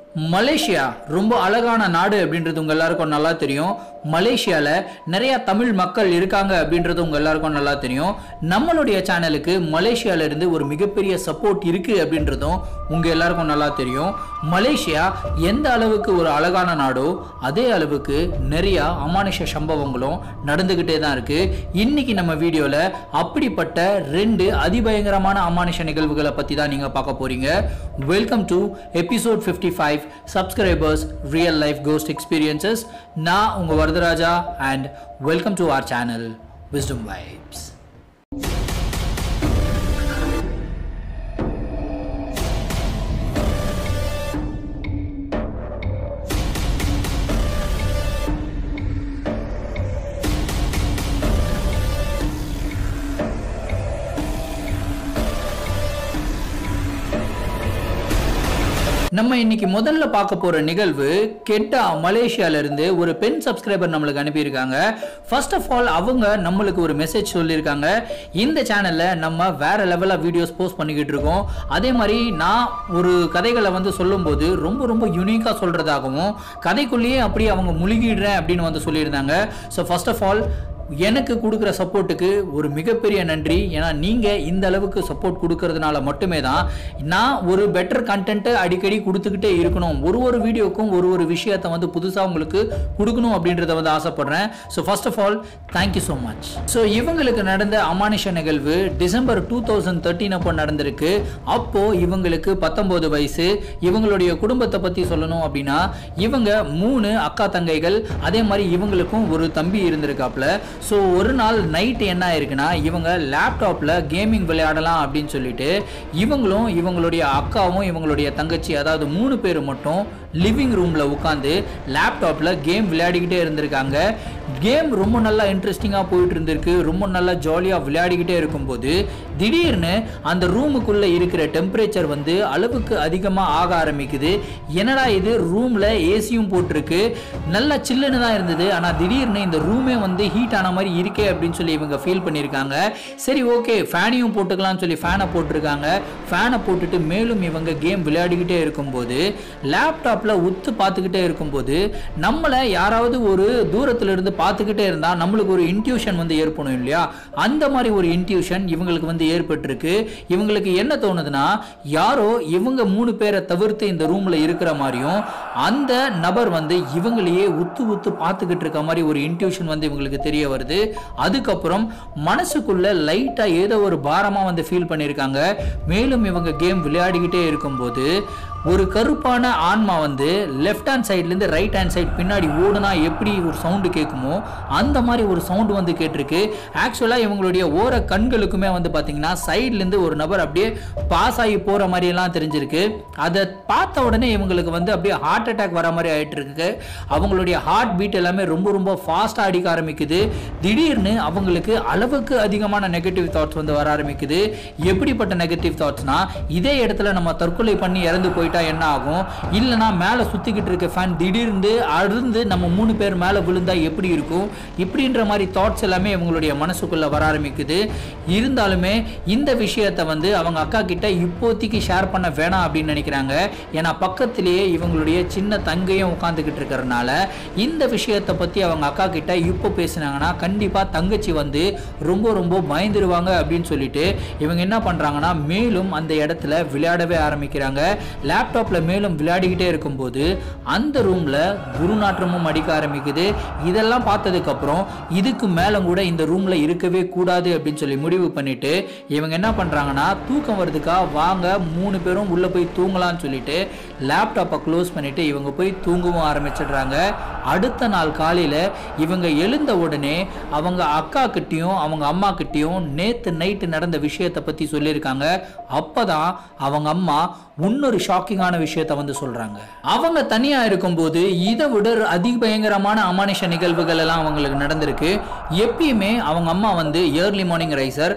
Malaysia ரொம்ப அழகான நாடு அப்படின்றது உங்க எல்லாருக்கும் நல்லா தெரியும் மலேசியால நிறைய தமிழ் மக்கள் இருக்காங்க அப்படின்றது உங்க எல்லாருக்கும் நல்லா தெரியும் நம்மளுடைய சேனலுக்கு மலேசியால இருந்து ஒரு மிகப்பெரிய சப்போர்ட் இருக்கு அப்படின்றதும் உங்க எல்லாருக்கும் நல்லா தெரியும் மலேசியா எந்த அளவுக்கு ஒரு அழகான நாடோ அதே அளவுக்கு நிறைய அமானுஷ சம்பவங்களும் நடந்துகிட்டே தான் இருக்கு இன்னைக்கு நம்ம வீடியோல அப்படிப்பட்ட ரெண்டு அதிபயங்கரமான அமானுஷ நிகழ்வுகளை பத்தி தான் நீங்க பார்க்க போறீங்க welcome to episode 55 five subscribers real life ghost experiences நான் உங்க Varadaraja and welcome to our channel wisdom vibes நம்ம இன்னைக்கு முதல்ல பார்க்க போற நிகழ்வு கெட்டா மலேசியால இருந்து ஒரு பெண் சப்ஸ்கிரைபர் நம்மளுக்கு அனுப்பியிருக்காங்க ஃபர்ஸ்ட் ஆஃப் ஆல் அவங்க நம்மளுக்கு ஒரு மெசேஜ் சொல்லியிருக்காங்க இந்த சேனல்ல நம்ம வேற லெவலா வீடியோஸ் போஸ்ட் பண்ணிக்கிட்டு இருக்கோம் அதே மாதிரி நான் ஒரு கதைகளை வந்து சொல்லும்போது ரொம்ப ரொம்ப யூனிக்கா சொல்றதாகவும் கதைக்குள்ளேயே அப்படியே அவங்க முழுகிடுறேன் அப்படின்னு வந்து சொல்லியிருந்தாங்க ஸோ ஃபர்ஸ்ட் ஆஃப் ஆல் எனக்கு கொடுக்குற சப்போர்ட்டுக்கு ஒரு மிகப்பெரிய நன்றி ஏன்னா நீங்கள் இந்த அளவுக்கு சப்போர்ட் கொடுக்கறதுனால மட்டுமே தான் நான் ஒரு பெட்டர் கண்டென்ட்டை அடிக்கடி கொடுத்துக்கிட்டே இருக்கணும் ஒரு ஒரு வீடியோக்கும் ஒரு ஒரு விஷயத்தை வந்து புதுசாக உங்களுக்கு கொடுக்கணும் அப்படின்றத வந்து ஆசைப்படுறேன் so first of all thank you so much so இவங்களுக்கு நடந்த அமானுஷ நிகழ்வு டிசம்பர் டூ தௌசண்ட் தேர்ட்டீன் அப்போ நடந்திருக்கு அப்போ இவங்களுக்கு பத்தொன்பது வயசு இவங்களுடைய குடும்பத்தை பற்றி சொல்லணும் அப்படின்னா இவங்க மூணு அக்கா தங்கைகள் அதே மாதிரி இவங்களுக்கும் ஒரு தம்பி இருந்திருக்காப்ல ஸோ ஒரு நாள் நைட் என்ன ஆயிருக்குன்னா இவங்க லேப்டாப்பில் கேமிங் விளையாடலாம் அப்படின்னு சொல்லிட்டு இவங்களும் இவங்களுடைய அக்காவும் இவங்களுடைய தங்கச்சி அதாவது மூணு பேர் மட்டும் லிவிங் ரூமில் உட்காந்து லேப்டாப்பில் கேம் விளையாடிக்கிட்டே இருந்திருக்காங்க கேம் ரொம்ப நல்லா இன்ட்ரெஸ்டிங்காக போயிட்டு இருந்திருக்கு ரொம்ப நல்லா ஜாலியாக விளையாடிக்கிட்டே இருக்கும்போது திடீர்னு அந்த ரூமுக்குள்ளே இருக்கிற டெம்பரேச்சர் வந்து அளவுக்கு அதிகமாக ஆக ஆரம்பிக்குது என்னடா இது ரூமில் ஏசியும் போட்டிருக்கு நல்லா சில்லுன்னு தான் இருந்தது ஆனால் திடீர்னு இந்த ரூமே வந்து ஹீட் ஆன மாதிரி இருக்கே அப்படின்னு சொல்லி இவங்க ஃபீல் பண்ணியிருக்காங்க சரி ஓகே ஃபேனையும் போட்டுக்கலாம்னு சொல்லி ஃபேனை போட்டிருக்காங்க ஃபேனை போட்டுட்டு மேலும் இவங்க கேம் விளையாடிக்கிட்டே இருக்கும்போது லேப்டாப்பில் உத்து பார்த்துக்கிட்டே இருக்கும்போது நம்மளை யாராவது ஒரு தூரத்துல இருந்து பார்த்துக்கிட்டே இருந்தால் நம்மளுக்கு ஒரு இன்ட்யூஷன் வந்து ஏற்படும் இல்லையா அந்த மாதிரி ஒரு இன்ட்யூஷன் இவங்களுக்கு வந்து ஏற்பட்டிருக்கு இவங்களுக்கு என்ன தோணுதுன்னா யாரோ இவங்க மூணு பேரை தவிர்த்து இந்த ரூம்ல இருக்கிற மாதிரியும் அந்த நபர் வந்து இவங்களையே உத்து உத்து பார்த்துக்கிட்டு இருக்க மாதிரி ஒரு இன்ட்யூஷன் வந்து இவங்களுக்கு தெரிய வருது அதுக்கப்புறம் மனசுக்குள்ள லைட்டா ஏதோ ஒரு பாரமா வந்து ஃபீல் பண்ணியிருக்காங்க மேலும் இவங்க கேம் விளையாடிக்கிட்டே இருக்கும்போது ஒரு கருப்பான ஆன்மா வந்து லெஃப்ட் ஹேண்ட் சைட்லேருந்து ரைட் ஹேண்ட் சைடு பின்னாடி ஓடுனா எப்படி ஒரு சவுண்டு கேட்குமோ அந்த மாதிரி ஒரு சவுண்டு வந்து கேட்டிருக்கு ஆக்சுவலாக இவங்களுடைய ஓர கண்களுக்குமே வந்து பார்த்தீங்கன்னா சைட்லேருந்து ஒரு நபர் அப்படியே பாஸ் ஆகி போகிற மாதிரியெல்லாம் தெரிஞ்சிருக்கு அதை பார்த்த உடனே இவங்களுக்கு வந்து அப்படியே ஹார்ட் அட்டாக் வர மாதிரி ஆயிட்டு இருக்கு அவங்களுடைய ஹார்ட் பீட் எல்லாமே ரொம்ப ரொம்ப ஃபாஸ்ட்டாக அடிக்க ஆரம்பிக்குது திடீர்னு அவங்களுக்கு அளவுக்கு அதிகமான நெகட்டிவ் தாட்ஸ் வந்து வர ஆரம்பிக்குது எப்படிப்பட்ட நெகட்டிவ் தாட்ஸ்னா இதே இடத்துல நம்ம தற்கொலை பண்ணி இறந்து போயிட்டா என்ன ஆகும் இல்லைனா மேலே சுற்றிக்கிட்டு இருக்க ஃபேன் திடீர்னு அருந்து நம்ம மூணு பேர் மேலே விழுந்தா எப்படி இருக்கும் இப்படின்ற மாதிரி தாட்ஸ் எல்லாமே இவங்களுடைய மனசுக்குள்ளே வர ஆரம்பிக்குது இருந்தாலுமே இந்த விஷயத்தை வந்து அவங்க அக்கா கிட்ட இப்போதைக்கு ஷேர் பண்ண வேணாம் அப்படின்னு நினைக்கிறாங்க ஏன்னா பக்கத்திலேயே இவங்களுடைய சின்ன தங்கையும் உட்காந்துக்கிட்டு இருக்கிறனால இந்த விஷயத்தை பற்றி அவங்க அக்கா கிட்ட இப்போ பேசுனாங்கன்னா கண்டிப்பாக தங்கச்சி வந்து ரொம்ப ரொம்ப பயந்துருவாங்க அப்படின்னு சொல்லிட்டு இவங்க என்ன பண்ணுறாங்கன்னா மேலும் அந்த இடத்துல விளையாடவே ஆரம்பிக்கிறாங்க லேப்டாப்பில் மேலும் விளையாடிக்கிட்டே இருக்கும்போது அந்த ரூமில் குருநாற்றமும் அடிக்க ஆரம்பிக்குது இதெல்லாம் பார்த்ததுக்கப்புறம் இதுக்கு மேலே கூட இந்த ரூமில் இருக்கவே கூடாது அப்படின்னு சொல்லி முடிவு பண்ணிட்டு இவங்க என்ன பண்ணுறாங்கன்னா தூக்கம் வருதுக்கா வாங்க மூணு பேரும் உள்ளே போய் தூங்கலாம்னு சொல்லிட்டு லேப்டாப்பை க்ளோஸ் பண்ணிட்டு இவங்க போய் தூங்கவும் ஆரம்பிச்சிடுறாங்க அடுத்த நாள் காலையில் இவங்க எழுந்த உடனே அவங்க அக்கா கிட்டேயும் அவங்க அம்மா கிட்டேயும் நேற்று நைட்டு நடந்த விஷயத்தை பற்றி சொல்லியிருக்காங்க அப்போ தான் அவங்க அம்மா இன்னொரு ஷாக்கிங்கான விஷயத்த வந்து சொல்றாங்க அவங்க தனியா இருக்கும்போது இதை விட அதிபயங்கரமான அமானுஷ நிகழ்வுகள் எல்லாம் அவங்களுக்கு நடந்திருக்கு எப்பயுமே அவங்க அம்மா வந்து early morning riser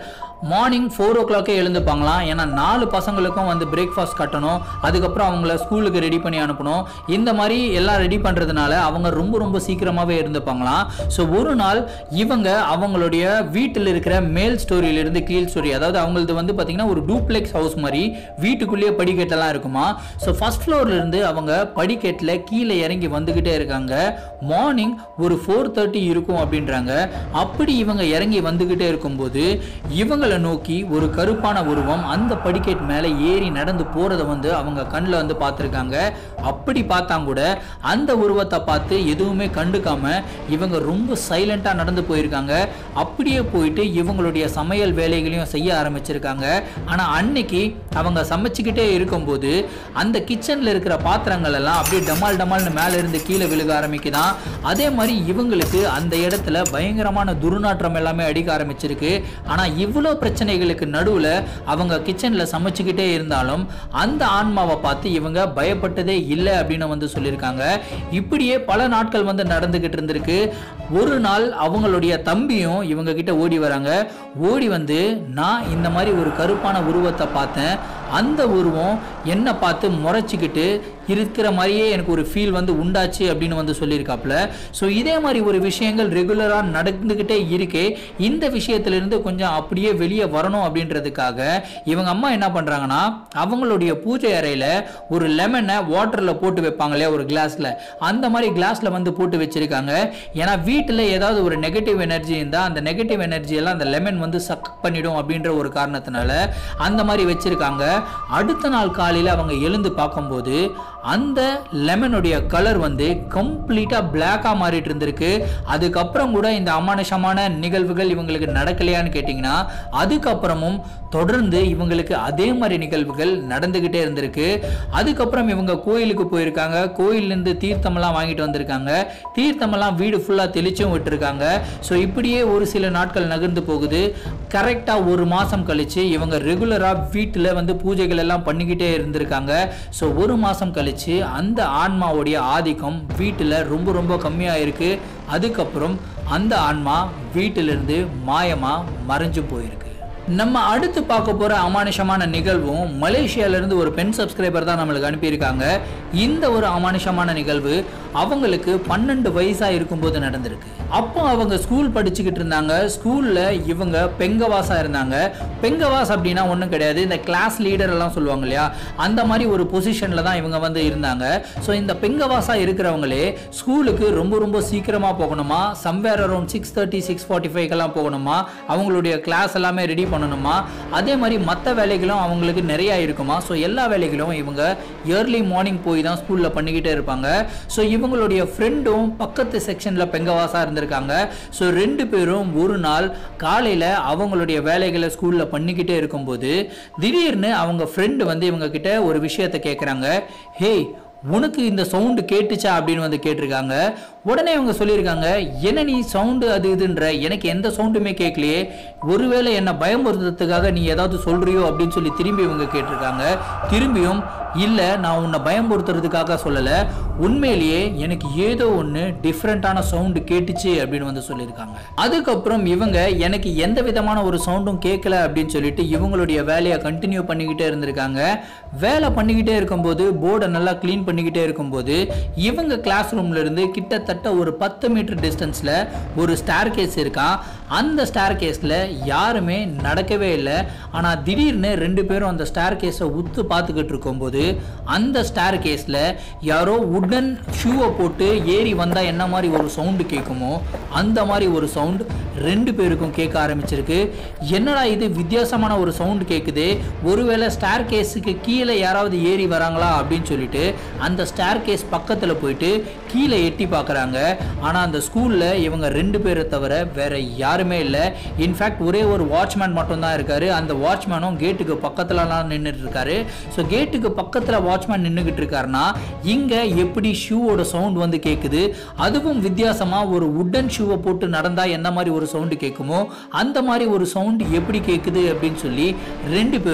morning four ஓ கிளாக்கே எழுந்துப்பாங்களாம் ஏன்னா நாலு பசங்களுக்கும் வந்து பிரேக்ஃபாஸ்ட் கட்டணும் அதுக்கப்புறம் அவங்கள ஸ்கூலுக்கு ரெடி பண்ணி அனுப்பணும் இந்த மாதிரி எல்லாம் ரெடி பண்ணுறதுனால அவங்க ரொம்ப ரொம்ப சீக்கிரமாகவே இருந்துப்பாங்களாம் ஸோ ஒரு நாள் இவங்க அவங்களுடைய வீட்டில் இருக்கிற மேல் ஸ்டோரியிலிருந்து கீழ் ஸ்டோரி அதாவது அவங்களது வந்து பார்த்தீங்கன்னா ஒரு டூப்ளெக்ஸ் ஹவுஸ் மாதிரி வீட்டுக்குள்ளேயே படிக்கட்டெல்லாம் இருக்குமா ஸோ ஃபர்ஸ்ட் இருந்து அவங்க படிக்கட்டில் கீழே இறங்கி வந்துக்கிட்டே இருக்காங்க மார்னிங் ஒரு ஃபோர் தேர்ட்டி இருக்கும் அப்படின்றாங்க அப்படி இவங்க இறங்கி வந்துக்கிட்டே இருக்கும்போது இவங்களை நோக்கி ஒரு கருப்பான உருவம் அந்த படிக்கட் மேலே ஏறி நடந்து போகிறத வந்து அவங்க கண்ணில் வந்து பார்த்துருக்காங்க அப்படி பார்த்தா கூட அந்த உருவத்தை பார்த்து எதுவுமே கண்டுக்காம இவங்க ரொம்ப சைலண்டாக நடந்து போயிருக்காங்க அப்படியே போயிட்டு இவங்களுடைய சமையல் வேலைகளையும் செய்ய ஆரம்பிச்சிருக்காங்க ஆனால் அன்னைக்கு அவங்க சமைச்சுக்கிட்டே இருக்கும்போது அந்த கிச்சனில் இருக்கிற பாத்திரங்கள் எல்லாம் அப்படியே டமால் டமால்னு மேலே இருந்து கீழே விழுக ஆரம்பிக்குதான் அதே மாதிரி இவங்களுக்கு அந்த இடத்துல பயங்கரமான துர்நாற்றம் எல்லாமே அடிக்க ஆரம்பிச்சிருக்கு ஆனால் இவ்வளோ பிரச்சனைகளுக்கு நடுவில் அவங்க கிச்சனில் சமைச்சுக்கிட்டே இருந்தாலும் அந்த ஆன்மாவை பார்த்து இவங்க பயப்பட்டதே இல்லை அப்படின்னு வந்து சொல்லியிருக்காங்க இப்படியே பல நாட்கள் வந்து நடந்துகிட்டு இருந்திருக்கு ஒரு நாள் அவங்களுடைய தம்பியும் இவங்க கிட்ட ஓடி வராங்க ஓடி வந்து நான் இந்த மாதிரி ஒரு கருப்பான உருவத்தை பார்த்தேன் அந்த உருவம் என்னை பார்த்து முறைச்சிக்கிட்டு இருக்கிற மாதிரியே எனக்கு ஒரு ஃபீல் வந்து உண்டாச்சு அப்படின்னு வந்து சொல்லியிருக்காப்புல ஸோ இதே மாதிரி ஒரு விஷயங்கள் ரெகுலராக நடந்துக்கிட்டே இருக்கே இந்த விஷயத்திலிருந்து கொஞ்சம் அப்படியே வெளியே வரணும் அப்படின்றதுக்காக இவங்க அம்மா என்ன பண்ணுறாங்கன்னா அவங்களுடைய பூஜை அறையில் ஒரு லெமனை வாட்டரில் போட்டு வைப்பாங்க இல்லையா ஒரு கிளாஸில் அந்த மாதிரி கிளாஸில் வந்து போட்டு வச்சிருக்காங்க ஏன்னா வீட்டில் ஏதாவது ஒரு நெகட்டிவ் எனர்ஜி இருந்தால் அந்த நெகட்டிவ் எனர்ஜி எல்லாம் அந்த லெமன் வந்து சக் பண்ணிடும் அப்படின்ற ஒரு காரணத்தினால அந்த மாதிரி வச்சிருக்காங்க அடுத்த நாள் காலையில் அவங்க எழுந்து பார்க்கும்போது அந்த லெமனுடைய கலர் வந்து கம்ப்ளீட்டாக பிளாக்காக மாறிட்டு இருந்திருக்கு அதுக்கப்புறம் கூட இந்த அமானுஷமான நிகழ்வுகள் இவங்களுக்கு நடக்கலையான்னு கேட்டிங்கன்னா அதுக்கப்புறமும் தொடர்ந்து இவங்களுக்கு அதே மாதிரி நிகழ்வுகள் நடந்துக்கிட்டே இருந்திருக்கு அதுக்கப்புறம் இவங்க கோயிலுக்கு போயிருக்காங்க கோயிலேருந்து தீர்த்தமெல்லாம் வாங்கிட்டு வந்திருக்காங்க தீர்த்தமெல்லாம் வீடு ஃபுல்லாக தெளிச்சும் விட்டுருக்காங்க ஸோ இப்படியே ஒரு சில நாட்கள் நகர்ந்து போகுது கரெக்டாக ஒரு மாதம் கழிச்சு இவங்க ரெகுலராக வீட்டில் வந்து பூஜைகள் எல்லாம் பண்ணிக்கிட்டே இருந்திருக்காங்க ஸோ ஒரு மாதம் கழிச்சு அந்த ஆன்மாவுடைய ஆதிக்கம் வீட்டில் ரொம்ப ரொம்ப கம்மியாக இருக்கு அதுக்கப்புறம் அந்த ஆன்மா வீட்டிலிருந்து மாயமாக மறைஞ்சு போயிருக்கு நம்ம அடுத்து பார்க்க போற அமானுஷமான நிகழ்வும் மலேசியால இருந்து ஒரு பெண் சப்ஸ்கிரைபர் தான் நம்மளுக்கு அனுப்பியிருக்காங்க இந்த ஒரு அமானுஷமான நிகழ்வு அவங்களுக்கு பன்னெண்டு வயசா இருக்கும்போது நடந்திருக்கு அப்போ அவங்க ஸ்கூல் படிச்சுக்கிட்டு இருந்தாங்க ஸ்கூல்ல இவங்க பெங்கவாசா இருந்தாங்க பெங்கவாஸ் அப்படின்னா ஒன்றும் கிடையாது இந்த கிளாஸ் லீடர் எல்லாம் சொல்லுவாங்க இல்லையா அந்த மாதிரி ஒரு பொசிஷன்ல தான் இவங்க வந்து இருந்தாங்க ஸோ இந்த பெங்கவாசா இருக்கிறவங்களே ஸ்கூலுக்கு ரொம்ப ரொம்ப சீக்கிரமா போகணுமா somewhere around six thirty six forty ஃபைவ்க்கெல்லாம் போகணுமா அவங்களுடைய கிளாஸ் எல்லாமே ரெடி பண்ணணுமா அதே மாதிரி மற்ற வேலைகளும் அவங்களுக்கு நிறையா இருக்குமா ஸோ எல்லா வேலைகளும் இவங்க இயர்லி மார்னிங் போய் தான் ஸ்கூலில் பண்ணிக்கிட்டே இருப்பாங்க ஸோ இவங்களுடைய ஃப்ரெண்டும் பக்கத்து செக்ஷனில் பெங்கவாசா இருந்திருக்காங்க ஸோ ரெண்டு பேரும் ஒரு நாள் காலையில் அவங்களுடைய வேலைகளை ஸ்கூலில் பண்ணிக்கிட்டே இருக்கும்போது திடீர்னு அவங்க ஃப்ரெண்டு வந்து இவங்க கிட்ட ஒரு விஷயத்தை கேட்குறாங்க ஹேய் உனக்கு இந்த சவுண்டு கேட்டுச்சா அப்படின்னு வந்து கேட்டிருக்காங்க உடனே இவங்க சொல்லியிருக்காங்க என்ன நீ சவுண்டு அது இதுன்ற எனக்கு எந்த சவுண்டுமே கேட்கலையே ஒருவேளை என்னை பயமுறுத்துறதுக்காக நீ ஏதாவது சொல்றியோ அப்படின்னு சொல்லி திரும்பி இவங்க கேட்டிருக்காங்க திரும்பியும் இல்லை நான் உன்னை பயமுறுத்துறதுக்காக சொல்லலை உண்மையிலேயே எனக்கு ஏதோ ஒன்று டிஃப்ரெண்ட்டான சவுண்டு கேட்டுச்சு அப்படின்னு வந்து சொல்லியிருக்காங்க அதுக்கப்புறம் இவங்க எனக்கு எந்த விதமான ஒரு சவுண்டும் கேட்கல அப்படின்னு சொல்லிட்டு இவங்களுடைய வேலையை கண்டினியூ பண்ணிக்கிட்டே இருந்திருக்காங்க வேலை பண்ணிக்கிட்டே இருக்கும்போது போர்டை நல்லா க்ளீன் பண்ணிக்கிட்டே இருக்கும்போது இவங்க கிளாஸ் ரூம்ல இருந்து கிட்டத்தட்ட ஒரு பத்து மீட்டர் டிஸ்டன்ஸில் ஒரு ஸ்டார் கேஸ் இருக்கான் அந்த ஸ்டார் கேஸில் யாருமே நடக்கவே இல்லை ஆனால் திடீர்னு ரெண்டு பேரும் அந்த ஸ்டார் கேஸை உத்து பார்த்துக்கிட்டு இருக்கும்போது அந்த ஸ்டார் கேஸில் யாரோ உடன் ஷூவை போட்டு ஏறி வந்தால் என்ன மாதிரி ஒரு சவுண்டு கேட்குமோ அந்த மாதிரி ஒரு சவுண்ட் ரெண்டு பேருக்கும் கேட்க ஆரம்பிச்சிருக்கு என்னடா இது வித்தியாசமான ஒரு சவுண்டு கேட்குது ஒருவேளை ஸ்டார் கேஸுக்கு கீழே யாராவது ஏறி வராங்களா அப்படின்னு சொல்லிட்டு அந்த ஸ்டார் கேஸ் பக்கத்தில் போயிட்டு கீழே எட்டி பார்க்குறாங்க ஆனால் அந்த ஸ்கூலில் இவங்க ரெண்டு பேரை தவிர வேற யாருமே இல்லை இன்ஃபேக்ட் ஒரே ஒரு வாட்ச்மேன் மட்டும்தான் இருக்காரு அந்த வாட்ச்மேனும் கேட்டுக்கு பக்கத்துலலாம் நின்றுட்டு இருக்காரு ஸோ கேட்டுக்கு பக்கத்தில் வாட்ச்மேன் நின்றுக்கிட்டு இருக்காருன்னா இங்கே எப்படி ஷூவோட சவுண்ட் வந்து கேட்குது அதுவும் வித்தியாசமாக ஒரு உட்டன் ஷூவை போட்டு நடந்தால் எந்த மாதிரி ஒரு சவுண்டு கேட்குமோ அந்த மாதிரி ஒரு சவுண்ட் எப்படி கேட்குது அப்படின்னு சொல்லி ரெண்டு பேரும்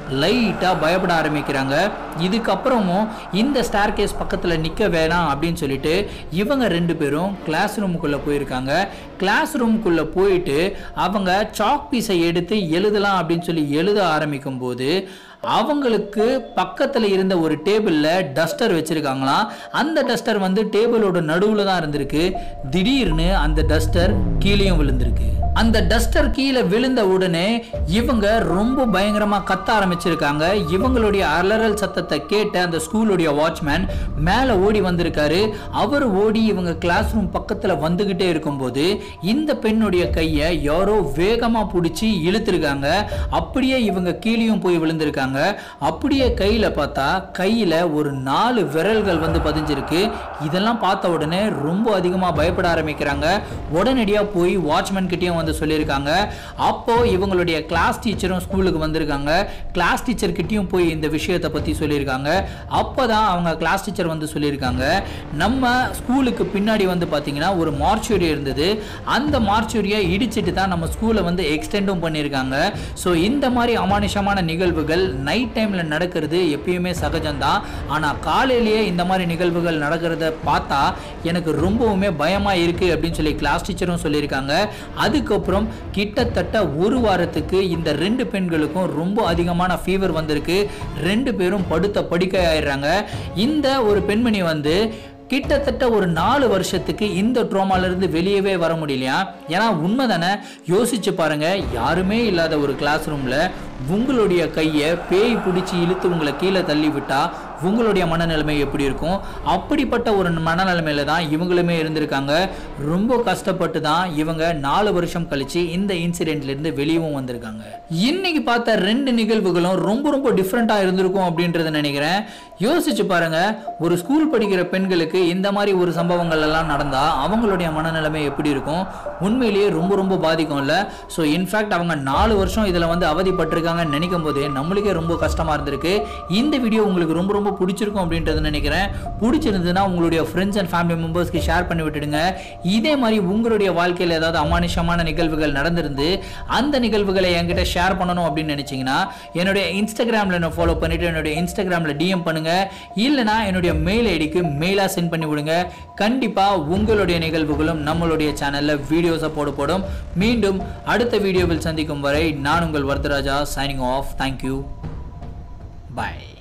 லைட்டாக பயப்பட ஆரம்பிக்கிறாங்க இதுக்கப்புறமும் இந்த ஸ்டார் கேஸ் பக்கத்தில் நிற்க வேணாம் அப்படின்னு சொல்லிட்டு இவங்க ரெண்டு பேரும் கிளாஸ் ரூமுக்குள்ளே போயிருக்காங்க கிளாஸ் ரூமுக்குள்ளே போயிட்டு அவங்க சாக் பீஸை எடுத்து எழுதலாம் அப்படின்னு சொல்லி எழுத ஆரம்பிக்கும் போது அவங்களுக்கு பக்கத்தில் இருந்த ஒரு டேபிளில் டஸ்டர் வச்சுருக்காங்களாம் அந்த டஸ்டர் வந்து டேபிளோட நடுவில் தான் இருந்திருக்கு திடீர்னு அந்த டஸ்டர் கீழேயும் விழுந்திருக்கு அந்த டஸ்டர் கீழே விழுந்த உடனே இவங்க ரொம்ப பயங்கரமா கத்த ஆரம்பிச்சிருக்காங்க இவங்களுடைய அலறல் சத்தத்தை கேட்ட அந்த ஸ்கூலுடைய வாட்ச்மேன் மேலே ஓடி வந்திருக்காரு அவர் ஓடி இவங்க கிளாஸ் ரூம் பக்கத்தில் வந்துகிட்டே இருக்கும்போது இந்த பெண்ணுடைய கையை யாரோ வேகமா பிடிச்சி இழுத்துருக்காங்க அப்படியே இவங்க கீழேயும் போய் விழுந்திருக்காங்க அப்படியே கையில பார்த்தா கையில ஒரு நாலு விரல்கள் வந்து பதிஞ்சிருக்கு இதெல்லாம் பார்த்த உடனே ரொம்ப அதிகமா பயப்பட ஆரம்பிக்கிறாங்க உடனடியா போய் வாட்ச்மேன் கிட்டயும் வந்து சொல்லியிருக்காங்க அப்போ இவங்களுடைய கிளாஸ் டீச்சரும் ஸ்கூலுக்கு வந்திருக்காங்க கிளாஸ் டீச்சர் கிட்டயும் போய் இந்த விஷயத்தை பத்தி சொல்லியிருக்காங்க அப்பதான் அவங்க கிளாஸ் டீச்சர் வந்து சொல்லியிருக்காங்க நம்ம ஸ்கூலுக்கு பின்னாடி வந்து பாத்தீங்கன்னா ஒரு மார்ச்சுரி இருந்தது அந்த மார்ச்சுரியை இடிச்சிட்டு தான் நம்ம ஸ்கூலை வந்து எக்ஸ்டெண்டும் பண்ணியிருக்காங்க ஸோ இந்த மாதிரி அமானுஷமான நிகழ்வுகள் நைட் டைமில் நடக்கிறது எப்பயுமே சகஜம்தான் ஆனால் காலையிலேயே இந்த மாதிரி நிகழ்வுகள் நடக்கிறத பார்த்தா எனக்கு ரொம்பவுமே பயமாக இருக்குது அப்படின்னு சொல்லி கிளாஸ் டீச்சரும் சொல்லியிருக்காங்க அதுக்கப்புறம் கிட்டத்தட்ட ஒரு வாரத்துக்கு இந்த ரெண்டு பெண்களுக்கும் ரொம்ப அதிகமான ஃபீவர் வந்திருக்கு ரெண்டு பேரும் படுத்த படுக்கை ஆயிடுறாங்க இந்த ஒரு பெண்மணி வந்து கிட்டத்தட்ட ஒரு நாலு வருஷத்துக்கு இந்த ட்ரோமால இருந்து வெளியவே வர முடியலையா ஏன்னா உண்மை தானே யோசிச்சு பாருங்க யாருமே இல்லாத ஒரு கிளாஸ் ரூம்ல உங்களுடைய கையை பேய் பிடிச்சி இழுத்து உங்களை கீழே தள்ளி விட்டா உங்களுடைய மனநிலைமை எப்படி இருக்கும் அப்படிப்பட்ட ஒரு மனநிலைமையில தான் இவங்களுமே இருந்திருக்காங்க ரொம்ப கஷ்டப்பட்டு தான் இவங்க நாலு வருஷம் கழிச்சு இந்த இன்சிடென்ட்ல இருந்து வெளியவும் வந்திருக்காங்க இன்னைக்கு பார்த்த ரெண்டு நிகழ்வுகளும் ரொம்ப ரொம்ப டிஃப்ரெண்டா இருந்திருக்கும் அப்படின்றத நினைக்கிறேன் யோசிச்சு பாருங்க ஒரு ஸ்கூல் படிக்கிற பெண்களுக்கு இந்த மாதிரி ஒரு சம்பவங்கள் எல்லாம் நடந்தா அவங்களுடைய மனநிலைமை எப்படி இருக்கும் உண்மையிலேயே ரொம்ப ரொம்ப பாதிக்கும் இல்ல ஸோ இன்ஃபேக்ட் அவங்க நாலு வருஷம் இதுல வந்து அவதிப்பட்டிருக்காங்கன்னு நினைக்கும் போதே நம்மளுக்கே ரொம்ப கஷ்டமா இருந்திருக்கு இந்த வீடியோ உங்களுக்கு ரொம்ப ரொம்ப பிடிச்சிருக்கும் அப்படின்றத நினைக்கிறேன் பிடிச்சிருந்ததுன்னா உங்களுடைய ஃப்ரெண்ட்ஸ் அண்ட் ஃபேமிலி மெம்பர்ஸ்க்கு ஷேர் பண்ணி விட்டுடுங்க இதே மாதிரி உங்களுடைய வாழ்க்கையில் ஏதாவது அமானுஷமான நிகழ்வுகள் நடந்திருந்து அந்த நிகழ்வுகளை என்கிட்ட ஷேர் பண்ணணும் அப்படின்னு நினைச்சீங்கன்னா என்னுடைய இன்ஸ்டாகிராமில் என்ன ஃபாலோ பண்ணிட்டு என்னுடைய இன்ஸ்டாகிராமில் டிஎம் பண்ணுங்க இல்லைனா என்னுடைய மெயில் ஐடிக்கு மெயிலாக சென்ட் பண்ணி விடுங்க கண்டிப்பாக உங்களுடைய நிகழ்வுகளும் நம்மளுடைய சேனலில் வீடியோஸை போடப்படும் மீண்டும் அடுத்த வீடியோவில் சந்திக்கும் வரை நான் உங்கள் வரதராஜா சைனிங் ஆஃப் தேங்க்யூ பாய்